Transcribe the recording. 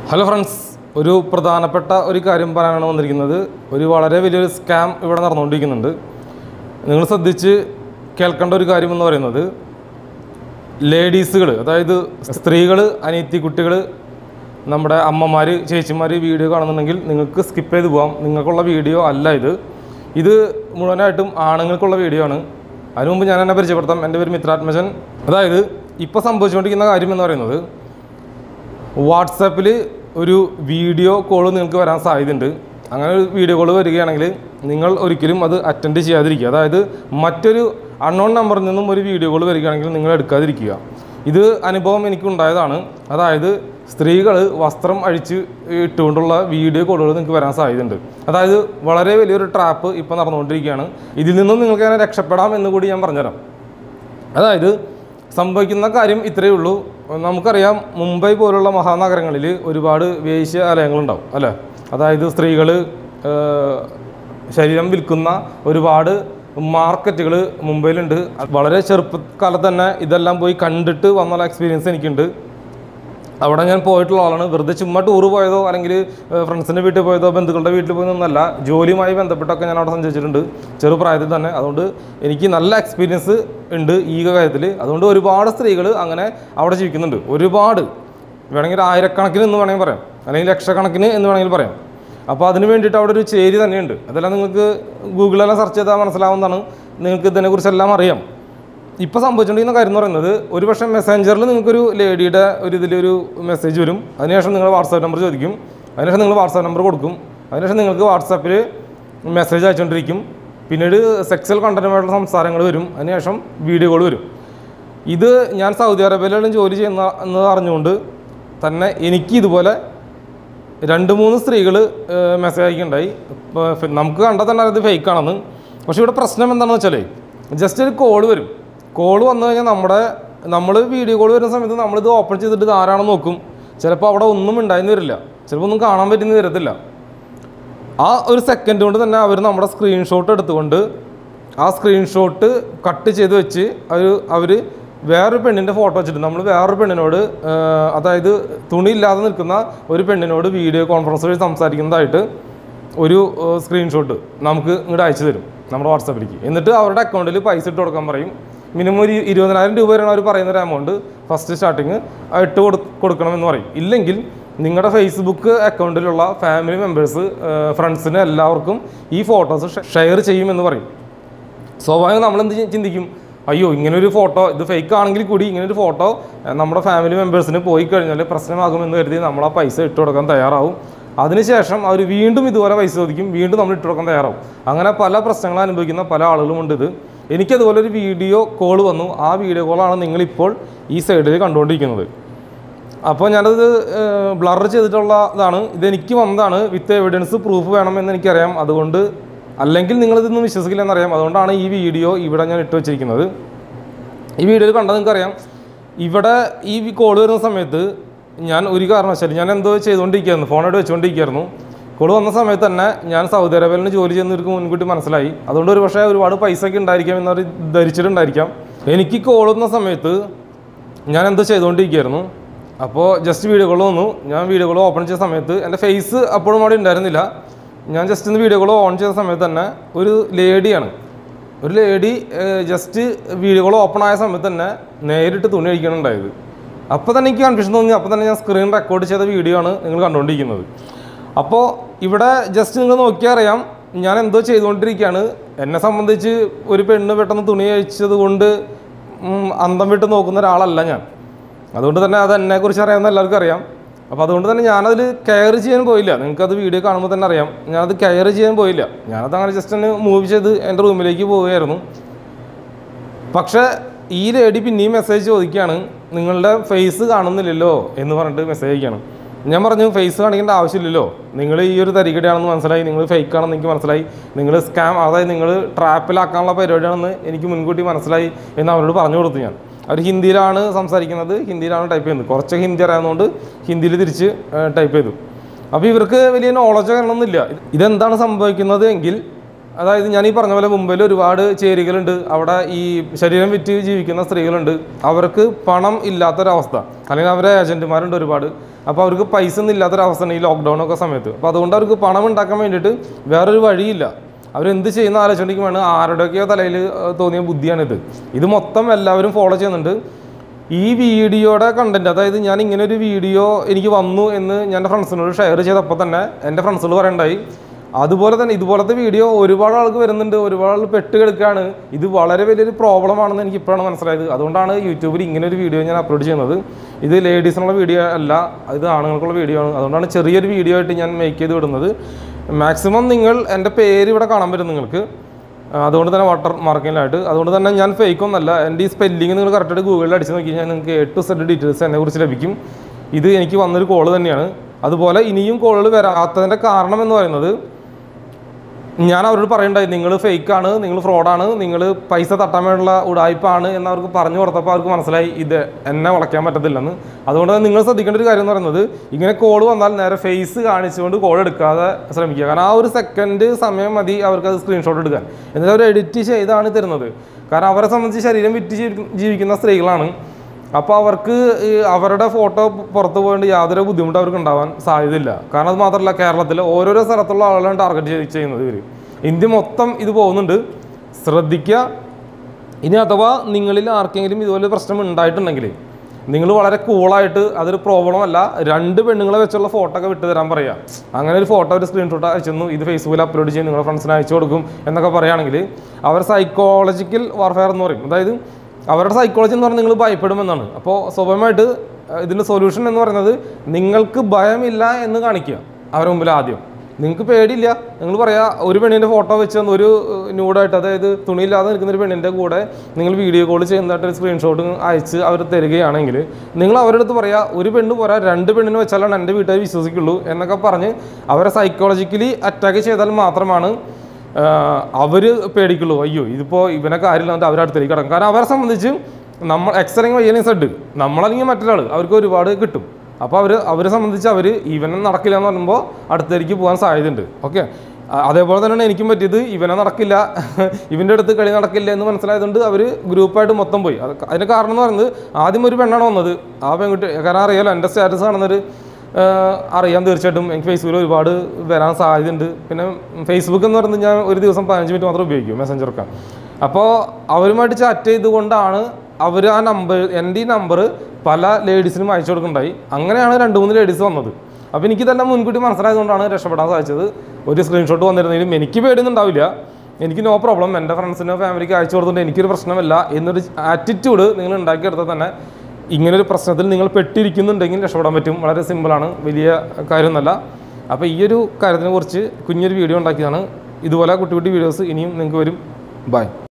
hello friends ഒരു പ്രധാനപ്പെട്ട ഒരു കാര്യം പറയാനാണ് വന്നിരിക്കുന്നത് ഒരു വളരെ വലിയൊരു സ്കാം ഇവിടെ നടന്നുകൊണ്ടിരിക്കുന്നുണ്ട് നിങ്ങൾ ശ്രദ്ധിച്ച് കേൾക്കേണ്ട ഒരു കാര്യം എന്ന് പറയുന്നത് ലേഡീസുകൾ അതായത് സ്ത്രീകൾ അനിയത്തി കുട്ടികൾ നമ്മുടെ അമ്മമാർ ചേച്ചിമാർ വീഡിയോ കാണുന്നുണ്ടെങ്കിൽ നിങ്ങൾക്ക് സ്കിപ്പ് ചെയ്ത് പോകാം നിങ്ങൾക്കുള്ള വീഡിയോ അല്ല ഇത് ഇത് മുഴുവനായിട്ടും ആണുങ്ങൾക്കുള്ള വീഡിയോ ആണ് അതിനു മുമ്പ് ഞാൻ എന്നെ പരിചയപ്പെടുത്താം എൻ്റെ പേര് മിത്രാത്മജൻ അതായത് ഇപ്പോൾ സംഭവിച്ചുകൊണ്ടിരിക്കുന്ന കാര്യം എന്ന് പറയുന്നത് വാട്സാപ്പിൽ ഒരു വീഡിയോ കോൾ നിങ്ങൾക്ക് വരാൻ സാധ്യതയുണ്ട് അങ്ങനെ ഒരു വീഡിയോ കോൾ വരികയാണെങ്കിൽ നിങ്ങൾ ഒരിക്കലും അത് അറ്റൻഡ് ചെയ്യാതിരിക്കുക അതായത് മറ്റൊരു അൺനോൺ നമ്പറിൽ നിന്നും ഒരു വീഡിയോ കോൾ വരികയാണെങ്കിൽ നിങ്ങൾ എടുക്കാതിരിക്കുക ഇത് അനുഭവം എനിക്കുണ്ടായതാണ് അതായത് സ്ത്രീകൾ വസ്ത്രം അഴിച്ച് ഇട്ടുകൊണ്ടുള്ള വീഡിയോ കോളുകൾ നിങ്ങൾക്ക് വരാൻ സാധ്യതയുണ്ട് അതായത് വളരെ വലിയൊരു ട്രാപ്പ് ഇപ്പോൾ നടന്നുകൊണ്ടിരിക്കുകയാണ് ഇതിൽ നിന്നും നിങ്ങൾക്ക് എങ്ങനെ രക്ഷപ്പെടാം എന്ന് കൂടി ഞാൻ പറഞ്ഞുതരാം അതായത് സംഭവിക്കുന്ന കാര്യം ഇത്രയേ ഉള്ളൂ നമുക്കറിയാം മുംബൈ പോലുള്ള മഹാനഗരങ്ങളിൽ ഒരുപാട് വേശ്യാലയങ്ങളുണ്ടാവും അല്ലേ അതായത് സ്ത്രീകൾ ശരീരം വിൽക്കുന്ന ഒരുപാട് മാർക്കറ്റുകൾ മുംബൈയിലുണ്ട് വളരെ ചെറുപ്പക്കാലത്ത് തന്നെ ഇതെല്ലാം പോയി കണ്ടിട്ട് വന്നുള്ള എക്സ്പീരിയൻസ് എനിക്കുണ്ട് അവിടെ ഞാൻ പോയിട്ടുള്ള ആളാണ് വെറുതെ ചുമ്മാ ടൂർ പോയതോ അല്ലെങ്കിൽ ഫ്രണ്ട്സിൻ്റെ വീട്ടിൽ പോയതോ ബന്ധുക്കളുടെ വീട്ടിൽ പോയതൊന്നല്ല ജോലിയുമായി ബന്ധപ്പെട്ടൊക്കെ ഞാൻ അവിടെ സഞ്ചരിച്ചിട്ടുണ്ട് ചെറുപ്രായത്തിൽ തന്നെ അതുകൊണ്ട് എനിക്ക് നല്ല എക്സ്പീരിയൻസ് ഉണ്ട് ഈ കാര്യത്തിൽ അതുകൊണ്ട് ഒരുപാട് സ്ത്രീകൾ അങ്ങനെ അവിടെ ജീവിക്കുന്നുണ്ട് ഒരുപാട് വേണമെങ്കിൽ ഒരു ആയിരക്കണക്കിന് എന്ന് വേണമെങ്കിൽ പറയാം അല്ലെങ്കിൽ ലക്ഷക്കണക്കിന് എന്ന് വേണമെങ്കിൽ പറയാം അപ്പോൾ അതിന് വേണ്ടിയിട്ട് അവിടെ ഒരു ചേരി തന്നെയുണ്ട് അതെല്ലാം നിങ്ങൾക്ക് ഗൂഗിളെല്ലാം സെർച്ച് ചെയ്താൽ മനസ്സിലാവുന്നതാണ് നിങ്ങൾക്ക് ഇതിനെക്കുറിച്ചെല്ലാം അറിയാം ഇപ്പോൾ സംഭവിച്ചുകൊണ്ടിരിക്കുന്ന കാര്യം എന്ന് പറയുന്നത് ഒരു പക്ഷേ മെസ്സഞ്ചറിൽ നിങ്ങൾക്കൊരു ലേഡിയുടെ ഒരു ഇതിലൊരു മെസ്സേജ് വരും അതിനുശേഷം നിങ്ങൾ വാട്സാപ്പ് നമ്പർ ചോദിക്കും അതിനുശേഷം നിങ്ങൾ വാട്സാപ്പ് നമ്പർ കൊടുക്കും അതിനുശേഷം നിങ്ങൾക്ക് വാട്സാപ്പിൽ മെസ്സേജ് അയച്ചുകൊണ്ടിരിക്കും പിന്നീട് സെക്സൽ കണ്ടന്റുമായിട്ടുള്ള സംസാരങ്ങൾ വരും അതിനുശേഷം വീഡിയോ കോൾ വരും ഇത് ഞാൻ സൗദി അറേബ്യയിലാണ് ജോലി ചെയ്യുന്ന എന്ന് അറിഞ്ഞുകൊണ്ട് തന്നെ എനിക്ക് ഇതുപോലെ രണ്ട് മൂന്ന് സ്ത്രീകൾ മെസ്സേജ് അയക്കുണ്ടായി ഇപ്പോൾ നമുക്ക് കണ്ടാൽ തന്നെ അത് ഫേക്കാണെന്ന് പക്ഷേ ഇവിടെ പ്രശ്നം എന്താണെന്ന് വെച്ചാലേ ജസ്റ്റ് ഒരു കോൾ വരും കോൾ വന്നു കഴിഞ്ഞാൽ നമ്മുടെ നമ്മൾ വീഡിയോ കോൾ വരുന്ന സമയത്ത് നമ്മളിത് ഓപ്പൺ ചെയ്തിട്ട് ഇത് ആരാണെന്ന് നോക്കും ചിലപ്പോൾ അവിടെ ഒന്നും ഉണ്ടായിന്ന് വരില്ല ചിലപ്പോൾ ഒന്നും കാണാൻ പറ്റുന്ന വരത്തില്ല ആ ഒരു സെക്കൻഡ് കൊണ്ട് തന്നെ അവർ നമ്മുടെ സ്ക്രീൻഷോട്ട് എടുത്തുകൊണ്ട് ആ സ്ക്രീൻഷോട്ട് കട്ട് ചെയ്ത് വെച്ച് അവർ അവർ വേറൊരു പെണ്ണിൻ്റെ ഫോട്ടോ വെച്ചിട്ട് നമ്മൾ വേറൊരു പെണ്ണിനോട് ആ, അതായത് തുണിയില്ലാതെ നിൽക്കുന്ന ഒരു പെണ്ണിനോട് വീഡിയോ കോൺഫറൻസ് വഴി സംസാരിക്കുന്നതായിട്ട് ഒരു സ്ക്രീൻഷോട്ട് നമുക്ക് ഇങ്ങോട്ട് അയച്ചു തരും നമ്മുടെ വാട്സാപ്പിലേക്ക് എന്നിട്ട് അവരുടെ അക്കൗണ്ടിൽ പൈസ ഇട്ട് കൊടുക്കാൻ പറയും മിനിമം ഒരു ഇരുപതിനായിരം രൂപ വരെയാണ് അവർ പറയുന്ന ഒരു എമൗണ്ട് ഫസ്റ്റ് സ്റ്റാർട്ടിങ് ഇട്ട് കൊടു കൊടുക്കണമെന്ന് പറയും ഇല്ലെങ്കിൽ നിങ്ങളുടെ ഫേസ്ബുക്ക് അക്കൗണ്ടിലുള്ള ഫാമിലി മെമ്പേഴ്സ് ഫ്രണ്ട്സിന് എല്ലാവർക്കും ഈ ഫോട്ടോസ് ഷെയർ ചെയ്യുമെന്ന് പറയും സ്വാഭാവികം നമ്മൾ എന്ത് ചിന്തിക്കും അയ്യോ ഇങ്ങനൊരു ഫോട്ടോ ഇത് ഫേക്ക് ആണെങ്കിൽ കൂടി ഇങ്ങനൊരു ഫോട്ടോ നമ്മുടെ ഫാമിലി മെമ്പേഴ്സിന് പോയി കഴിഞ്ഞാൽ പ്രശ്നമാകുമെന്ന് കരുതി നമ്മൾ ആ പൈസ ഇട്ട് കൊടുക്കാൻ തയ്യാറാവും അതിനുശേഷം അവർ വീണ്ടും ഇതുപോലെ പൈസ ചോദിക്കും വീണ്ടും നമ്മൾ ഇട്ട് കൊടുക്കാൻ തയ്യാറാവും അങ്ങനെ പല പ്രശ്നങ്ങൾ അനുഭവിക്കുന്ന പല ആളുകളുമുണ്ട് ഇത് എനിക്കതുപോലെ ഒരു വീഡിയോ കോൾ വന്നു ആ വീഡിയോ കോളാണ് നിങ്ങളിപ്പോൾ ഈ സൈഡിൽ കണ്ടുകൊണ്ടിരിക്കുന്നത് അപ്പോൾ ഞാനത് ബ്ലർ ചെയ്തിട്ടുള്ള ഇതാണ് ഇതെനിക്ക് വന്നതാണ് വിത്ത് എവിഡൻസ് പ്രൂഫ് വേണമെന്ന് എനിക്കറിയാം അതുകൊണ്ട് അല്ലെങ്കിൽ നിങ്ങളിതൊന്നും വിശ്വസിക്കില്ല എന്നറിയാം അതുകൊണ്ടാണ് ഈ വീഡിയോ ഇവിടെ ഞാൻ ഇട്ട് വെച്ചിരിക്കുന്നത് ഈ വീഡിയോയിൽ കണ്ടാൽ നിങ്ങൾക്കറിയാം ഇവിടെ ഈ കോൾ വരുന്ന സമയത്ത് ഞാൻ ഒരു കാരണവശാലും ഞാൻ എന്തോ ചെയ്തുകൊണ്ടിരിക്കുകയായിരുന്നു ഫോണോട് വെച്ചുകൊണ്ടിരിക്കുകയായിരുന്നു കോൾ വന്ന സമയത്ത് തന്നെ ഞാൻ സൗദി അറേബ്യയിൽ ജോലി ചെയ്യുന്നവർക്ക് മുൻകൂട്ടി മനസ്സിലായി അതുകൊണ്ട് ഒരു പക്ഷേ ഒരുപാട് പൈസ ഒക്കെ ഉണ്ടായിരിക്കാം എന്നവർ ധരിച്ചിട്ടുണ്ടായിരിക്കാം എനിക്ക് കോൾ വന്ന സമയത്ത് ഞാൻ എന്തോ ചെയ്തുകൊണ്ടിരിക്കുകയായിരുന്നു അപ്പോൾ ജസ്റ്റ് വീഡിയോ കോൾ വന്നു ഞാൻ വീഡിയോ കോൾ ഓപ്പൺ ചെയ്ത സമയത്ത് എൻ്റെ ഫേസ് അപ്പോഴും അവിടെ ഉണ്ടായിരുന്നില്ല ഞാൻ ജസ്റ്റ് ഒന്ന് വീഡിയോ കോൾ ഓൺ ചെയ്ത സമയത്ത് തന്നെ ഒരു ലേഡിയാണ് ഒരു lady just video call open ആയ സമയത്ത് തന്നെ നേരിട്ട് തുണി അഴിക്കണുണ്ടായത് അപ്പോൾ തന്നെ എനിക്ക് കൺഫ്യൂഷൻ തോന്നി അപ്പോൾ തന്നെ ഞാൻ സ്ക്രീൻ റെക്കോർഡ് ചെയ്ത വീഡിയോ ആണ് നിങ്ങൾ കണ്ടുകൊണ്ടിരിക്കുന്നത് അപ്പോൾ ഇവിടെ ജസ്റ്റ് നിങ്ങൾ നോക്കിയാൽ അറിയാം ഞാൻ എന്തോ ചെയ്തുകൊണ്ടിരിക്കുകയാണ് എന്നെ സംബന്ധിച്ച് ഒരു പെണ്ണ് പെട്ടെന്ന് തുണി അഴിച്ചത് കൊണ്ട് ഉം, അന്തം വിട്ട് നോക്കുന്ന ഒരാളല്ല ഞാൻ അതുകൊണ്ട് തന്നെ അത് എന്നെക്കുറിച്ച് അറിയാവുന്ന എല്ലാവർക്കും അറിയാം അപ്പോൾ അതുകൊണ്ട് തന്നെ ഞാനതിൽ കെയർ ചെയ്യാൻ പോയില്ല നിങ്ങൾക്കത് വീഡിയോ കാണുമ്പോൾ തന്നെ അറിയാം ഞാനത് കെയർ ചെയ്യാൻ പോയില്ല ഞാനത് അങ്ങനെ ജസ്റ്റ് ഒന്ന് മൂവ് ചെയ്ത് എൻ്റെ റൂമിലേക്ക് പോവുകയായിരുന്നു പക്ഷേ ഈ ലേഡി പിന്നെയും മെസ്സേജ് ചോദിക്കുകയാണ് നിങ്ങളുടെ ഫേസ് കാണുന്നില്ലല്ലോ എന്ന് പറഞ്ഞിട്ട് മെസ്സേജ് അയക്കുകയാണ് ഞാൻ പറഞ്ഞു ഫേസ് കാണിക്കേണ്ട ആവശ്യമില്ലല്ലോ നിങ്ങൾ ഈ ഒരു തരികടയാണെന്ന് മനസ്സിലായി നിങ്ങൾ ഫേക്ക് ആണെന്ന് എനിക്ക് മനസ്സിലായി നിങ്ങൾ സ്കാം അതായത് നിങ്ങൾ ട്രാപ്പിലാക്കാനുള്ള പരിപാടിയാണെന്ന് എനിക്ക് മുൻകൂട്ടി മനസ്സിലായി എന്ന് അവരോട് പറഞ്ഞു കൊടുത്തു ഞാൻ അവർ ഹിന്ദിയിലാണ് സംസാരിക്കുന്നത് ഹിന്ദിയിലാണ് ടൈപ്പ് ചെയ്യുന്നത് കുറച്ച് ഹിന്ദി അറിയാവുന്നതുകൊണ്ട് ഹിന്ദിയിൽ തിരിച്ച് ടൈപ്പ് ചെയ്തു അപ്പോൾ ഇവർക്ക് വലിയ നോളജോ കാണണമെന്നില്ല ഇതെന്താണ് സംഭവിക്കുന്നത് എങ്കിൽ അതായത് ഞാൻ ഈ പറഞ്ഞ പോലെ മുംബൈയിൽ ഒരുപാട് ചേരികളുണ്ട് അവിടെ ഈ ശരീരം വിറ്റ് ജീവിക്കുന്ന സ്ത്രീകളുണ്ട് അവർക്ക് പണം ഇല്ലാത്തൊരവസ്ഥ അല്ലെങ്കിൽ അവരെ ഏജന്റുമാരുണ്ട് ഒരുപാട് അപ്പോൾ അവർക്ക് പൈസ ഒന്നും ഇല്ലാത്തൊരവസ്ഥയാണ് ഈ ലോക്ക്ഡൗൺ ഒക്കെ സമയത്ത് അപ്പോൾ അതുകൊണ്ട് അവർക്ക് പണം ഉണ്ടാക്കാൻ വേണ്ടിയിട്ട് വേറൊരു വഴിയില്ല അവരെന്ത് ചെയ്യുന്ന ആലോചിച്ചുകൊണ്ടിരിക്കുമ്പോൾ ആരുടെയൊക്കെയോ തലയിൽ ഏഹ്, തോന്നിയ ബുദ്ധിയാണിത് ഇത് മൊത്തം എല്ലാവരും ഫോളോ ചെയ്യുന്നുണ്ട് ഈ വീഡിയോയുടെ കണ്ടന്റ് അതായത് ഞാൻ ഇങ്ങനെ ഒരു വീഡിയോ എനിക്ക് വന്നു എന്ന് ഞാൻ എൻ്റെ ഫ്രണ്ട്സിനോട് ഷെയർ ചെയ്തപ്പോൾ തന്നെ എൻ്റെ ഫ്രണ്ട്സുകൾ പറയണ്ടായി അതുപോലെ തന്നെ ഇതുപോലത്തെ വീഡിയോ ഒരുപാട് ആൾക്ക് വരുന്നുണ്ട് ഒരുപാട് ആൾ പെട്ട് കിടക്കുകയാണ് ഇത് വളരെ വലിയൊരു പ്രോബ്ലം ആണെന്ന് എനിക്ക് ഇപ്പോഴാണ് മനസ്സിലായത് അതുകൊണ്ടാണ് യൂട്യൂബിൽ ഇങ്ങനെ ഒരു വീഡിയോ ഞാൻ അപ്ലോഡ് ചെയ്യുന്നത് ഇത് ലേഡീസിനുള്ള വീഡിയോ അല്ല ഇത് ആണുങ്ങൾക്കുള്ള വീഡിയോ ആണ് അതുകൊണ്ടാണ് ചെറിയൊരു വീഡിയോ ആയിട്ട് ഞാൻ മേക്ക് ചെയ്ത് വിടുന്നത് മാക്സിമം നിങ്ങൾ എൻ്റെ പേര് ഇവിടെ കാണാൻ പറ്റും നിങ്ങൾക്ക് ആ, അതുകൊണ്ട് തന്നെ വാട്ടർ മാർക്കിങ്ങിലായിട്ട് അതുകൊണ്ട് തന്നെ ഞാൻ ഫേക്ക് ഒന്നല്ല എൻ്റെ ഈ സ്പെല്ലിങ് നിങ്ങൾ കറക്റ്റായിട്ട് ഗൂഗിളിൽ അടിച്ച് നോക്കി കഴിഞ്ഞാൽ നിങ്ങൾക്ക് എ ടു സെഡ് ഡീറ്റെയിൽസ് എന്നെ കുറിച്ച് ലഭിക്കും ഇത് എനിക്ക് വന്നൊരു കോള് തന്നെയാണ് അതുപോലെ ഇനിയും കോളുകൾ വരാത്തതിൻ്റെ കാരണം എന്ന് പറയുന്നത് ഞാൻ അവരോട് പറയണ്ടായി നിങ്ങൾ ഫേക്കാണ് നിങ്ങൾ ഫ്രോഡാണ് നിങ്ങൾ പൈസ തട്ടാൻ വേണ്ടിയുള്ള ഉടായ്പാണ് എന്ന് അവർക്ക് പറഞ്ഞു കൊടുത്തപ്പോൾ അവർക്ക് മനസ്സിലായി ഇത് എന്നെ വളയ്ക്കാൻ പറ്റത്തില്ലെന്ന് അതുകൊണ്ട് തന്നെ നിങ്ങൾ ശ്രദ്ധിക്കേണ്ട ഒരു കാര്യം എന്ന് പറയുന്നത് ഇങ്ങനെ കോൾ വന്നാൽ നേരെ ഫേസ് കാണിച്ചുകൊണ്ട് കോൾ എടുക്കാതെ ശ്രമിക്കുക കാരണം ആ ഒരു സെക്കൻഡ് സമയം മതി അവർക്ക് അത് സ്ക്രീൻഷോട്ട് എടുക്കാൻ എന്നിട്ട് അവർ എഡിറ്റ് ചെയ്താണ് തരുന്നത് കാരണം അവരെ സംബന്ധിച്ച് ശരീരം വിറ്റ് ജീവി- ജീവിക്കുന്ന സ്ത്രീകളാണ് അപ്പോൾ അവർക്ക് ഈ അവരുടെ ഫോട്ടോ പുറത്ത് പോയിട്ട് യാതൊരു ബുദ്ധിമുട്ട് അവർക്ക് ഉണ്ടാവാൻ സാധ്യതയില്ല കാരണം അത് മാത്രമല്ല കേരളത്തിൽ ഓരോരോ സ്ഥലത്തുള്ള ആളുകളാണ് ടാർഗറ്റ് ചെയ്ത് ചെയ്യുന്നത് ഇവർ ഇന്ത്യ മൊത്തം ഇത് പോകുന്നുണ്ട് ശ്രദ്ധിക്കുക ഇനി അഥവാ നിങ്ങളിൽ ആർക്കെങ്കിലും ഇതുപോലെ പ്രശ്നം ഉണ്ടായിട്ടുണ്ടെങ്കിൽ നിങ്ങൾ വളരെ കൂളായിട്ട് അതൊരു പ്രോബ്ലം അല്ല രണ്ട് പെണ്ണുങ്ങളെ വെച്ചുള്ള ഫോട്ടോ ഒക്കെ വിട്ടു തരാൻ പറയാം അങ്ങനെ ഒരു ഫോട്ടോ ഒരു സ്ക്രീൻഷോട്ട് അയച്ചു ഇത് ഫേസ്ബുക്കിൽ അപ്ലോഡ് ചെയ്യും നിങ്ങളുടെ ഫ്രണ്ട്സിന് അയച്ചു കൊടുക്കും എന്നൊക്കെ പറയുകയാണെങ്കിൽ അവർ സൈക്കോളജിക്കൽ വാർഫെയർ എന്ന് പറയും അതായത് അവരുടെ സൈക്കോളജി എന്ന് പറഞ്ഞാൽ നിങ്ങൾ ഭയപ്പെടുമെന്നാണ് അപ്പോൾ സ്വാഭാവികമായിട്ട് അഹ് ഇതിൻ്റെ സൊല്യൂഷൻ എന്ന് പറയുന്നത് നിങ്ങൾക്ക് ഭയമില്ല എന്ന് കാണിക്കുക അവരുടെ മുമ്പിൽ ആദ്യം നിങ്ങൾക്ക് പേടിയില്ല നിങ്ങൾ പറയാ ഒരു പെണ്ണിൻ്റെ ഫോട്ടോ വെച്ച് തന്ന് ഒരു ന്യൂഡായിട്ട് അതായത് തുണിയില്ലാതെ നിൽക്കുന്ന ഒരു പെണ്ണിൻ്റെ കൂടെ നിങ്ങൾ വീഡിയോ കോൾ ചെയ്യുന്നതായിട്ട് ഒരു സ്ക്രീൻഷോട്ട് അയച്ച് അവർ തരികയാണെങ്കിൽ നിങ്ങൾ അവരുടെ അടുത്ത് പറയാ ഒരു പെണ്ണ് പോരാ രണ്ട് പെണ്ണിന് വെച്ചാലാണ് എൻ്റെ വീട്ടുകാർ വിശ്വസിക്കുള്ളൂ എന്നൊക്കെ പറഞ്ഞ് അവരെ സൈക്കോളജിക്കലി അറ്റാക്ക് ചെയ്താൽ മാത്രമാണ് അവർ പേടിക്കുള്ളൂ അയ്യോ ഇതിപ്പോൾ ഇവനെ കാര്യമില്ലാണ്ട് അവരുടെ അടുത്തേക്ക് കിടക്കും കാരണം അവരെ സംബന്ധിച്ച് നമ്മൾ എക്സ് അല്ലെങ്കിൽ വൈ അല്ലെങ്കിൽ സെഡ് നമ്മളല്ലെങ്കിൽ മറ്റൊരാൾ അവർക്ക് ഒരുപാട് കിട്ടും അപ്പോൾ അവർ അവരെ സംബന്ധിച്ച് അവർ ഇവനെ നടക്കില്ല എന്ന് പറയുമ്പോൾ അടുത്തേക്ക് പോകാൻ സാധ്യതയുണ്ട് ഓക്കെ അതേപോലെ തന്നെയാണ് എനിക്കും പറ്റിയത് ഇവനെ നടക്കില്ല ഇവൻ്റെ അടുത്ത് കളി നടക്കില്ല എന്ന് മനസ്സിലായതുകൊണ്ട് അവർ ഗ്രൂപ്പായിട്ട് മൊത്തം പോയി അത് അതിന് കാരണം എന്ന് പറയുന്നത് ആദ്യം ഒരു പെണ്ണാണ് വന്നത് ആ പെൺകുട്ടി കാരണം അറിയാലോ എൻ്റെ സ്റ്റാറ്റസ് കാണുന്നൊരു ആഹ് അറിയാം തീർച്ചയായിട്ടും എനിക്ക് ഫേസ്ബുക്കിൽ ഒരുപാട് വരാൻ സാധ്യതയുണ്ട് പിന്നെ ഫേസ്ബുക്ക് എന്ന് പറയുന്നത് ഞാൻ ഒരു ദിവസം പതിനഞ്ച് മിനിറ്റ് മാത്രം ഉപയോഗിക്കും മെസ്സഞ്ചറൊക്കെ അപ്പോൾ അവരുമായിട്ട് ചാറ്റ് ചെയ്തുകൊണ്ടാണ് അവർ ആ നമ്പർ എൻ്റെ ഈ നമ്പർ പല ലേഡീസിനും അയച്ചു കൊടുക്കുന്നുണ്ടായി അങ്ങനെയാണ് രണ്ട് മൂന്ന് ലേഡീസ് വന്നത് അപ്പോൾ എനിക്കിതെല്ലാം മുൻകൂട്ടി മനസ്സിലായതുകൊണ്ടാണ് രക്ഷപ്പെടാൻ സാധിച്ചത് ഒരു സ്ക്രീൻഷോട്ട് വന്നിരുന്നെങ്കിലും എനിക്ക് പേടിയൊന്നും ഉണ്ടാവില്ല എനിക്ക് നോ പ്രോബ്ലം എൻ്റെ ഫ്രണ്ട്സിനോ ഫാമിലിക്ക് അയച്ചു കൊടുത്തിട്ട് എനിക്കൊരു പ്രശ്നമില്ല എന്നൊരു ആറ്റിറ്റ്യൂഡ് നിങ്ങൾ ഉണ്ടാക്കിയെടുത്താൽ തന്നെ ഇങ്ങനൊരു പ്രശ്നത്തിൽ നിങ്ങൾ പെട്ടിരിക്കുന്നുണ്ടെങ്കിൽ രക്ഷപ്പെടാൻ പറ്റും വളരെ സിമ്പിളാണ് വലിയ കാര്യമൊന്നുമല്ല അപ്പോൾ ഈ ഒരു കാര്യത്തിനെ കുറിച്ച് കുഞ്ഞൊരു വീഡിയോ ഉണ്ടാക്കിയതാണ് ഇതുപോലെ കുട്ടി കുട്ടി വീഡിയോസ് ഇനിയും നിങ്ങൾക്ക് വരും ബൈ